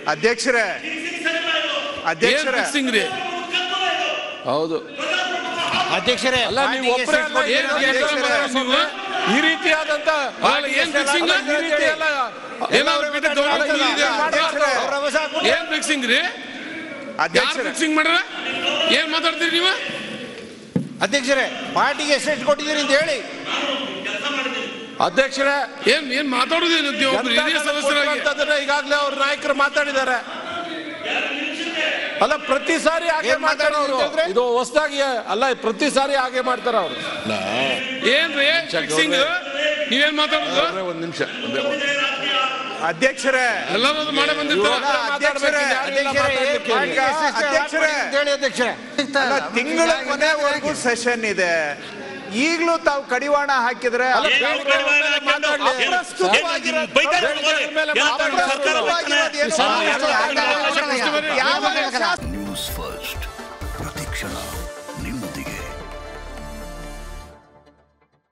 ಅಧ್ಯಕ್ಷರೇ ಏನ್ ಅಧ್ಯಕ್ಷರೇ ಫಿಕ್ಸಿಂಗ್ ರೀ ಹೌದು ಅಧ್ಯಕ್ಷರೇ ಅಲ್ಲ ನೀವು ಒಬ್ಬರೇ ಅಲ್ಲ ಈ ಏನ್ ರೀತಿ ಅಧ್ಯಕ್ಷರೇ ಎಲ್ಲ ನೀವು? ಈ ರೀತಿಯಾದಂತ ಅಲ್ಲ, ಏನ್ fixing? ಈ ರೀತಿ ಎಲ್ಲ ಏನಾದ್ರು ಬಿಟ್ಟು ಗೌರವ ಇದೆ ಅಂತ? ಅಧ್ಯಕ್ಷರೇ ಏನ್ ಫಿಕ್ಸಿಂಗ್ ರೀ ಯಾರು ಅಧ್ಯಕ್ಷರೇ ಫಿಕ್ಸಿಂಗ್ ಮಾಡ್ರ ಏನ್ ಮಾತಾಡ್ತೀರಿ ನೀವು ಅಧ್ಯಕ್ಷರೇ ಪಾರ್ಟಿಗೆ ಎಷ್ಟೆಷ್ಟು ಕೊಟ್ಟಿದ್ದೀರಿ ಅಂತ ಹೇಳಿ ಅಧ್ಯಕ್ಷರೇ ಏನ್ ಏನ್ ಮಾತಾಡೋದೇನು ನೀವು ಒಬ್ರು ಹಿರಿಯ ಸದಸ್ಯರಾಗಿ ಕೊಟ್ಟಿರುವಂತದ್ದನ್ನ ಈಗಾಗಲೇ ಅವ್ರ ನಾಯಕರು ಮಾತಾಡಿದ್ದಾರೆ ಅಲ್ಲ ಪ್ರತಿ ಸಾರಿ ಹಾಗೆ ಏನ್ ಮಾಡ್ತಾರೆ ಅವರು ಮಾತಾಡಿದ್ರು ಇದು ಹೊಸದಾಗಿ ಅಲ್ಲ ಪ್ರತಿ ಸಾರಿ ಹಾಗೆ ಮಾಡ್ತಾರೆ ಅವರು ಏನ್ರಿ ಫಿಕ್ಸಿಂಗ್ ನೀವೇನ್ ಮಾತಾಡೋದು ಒಂದ್ ನಿಮಿಷ ಅಧ್ಯಕ್ಷರೇ ಎಲ್ಲರೂ ಅದು ಮಾಡೇ ಬಂದಿರ್ತಾರ ಅಲ್ಲ, ಅಧ್ಯಕ್ಷರೇ, ಅಧ್ಯಕ್ಷರೇ ಪಾರ್ಟಿಗೆ ಎಷ್ಟೆಷ್ಟು ಅಧ್ಯಕ್ಷರೇ. ಅಂತ ಹೇಳಿ ಅಧ್ಯಕ್ಷರೇ ಅಲ್ಲ, ತಿಂಗಳ ಕೊನೆವರೆಗೂ ಸೆಷನ್ ಇದೆ ಈಗಲೂ ತಾವು ಕಡಿವಾಣ ಹಾಕಿದ್ರೆ ಅಲ್ಲ, ಏನ್ ಬೇರೆ ಕಡಿವಾಣ ಮೇಲೆ ಹಾಕ್ಕೊಂಡು? ಮಾತಾಡ್ಲಿ. ಅಪ್ರಸ್ತುತವಾಗಿರೋ- ಏನ್ ಬೈತಾರೆ ಬೇರೆ ಮೇಲೆ ಯಾವ್ದು ಮಾತಾಡ್ಲಿ. ಸರ್ಕಾರ ಅಪ್ರಸ್ತುತವಾಗಿರೋದು ಏನು? ಸರ್, ಯಾವ ಶಾಸಕ- ನ್ಯೂಸ್ ಫಸ್ಟ್ ಪ್ರತಿಕ್ಷಣ ನಿಮ್ಮೊಂದಿಗೆ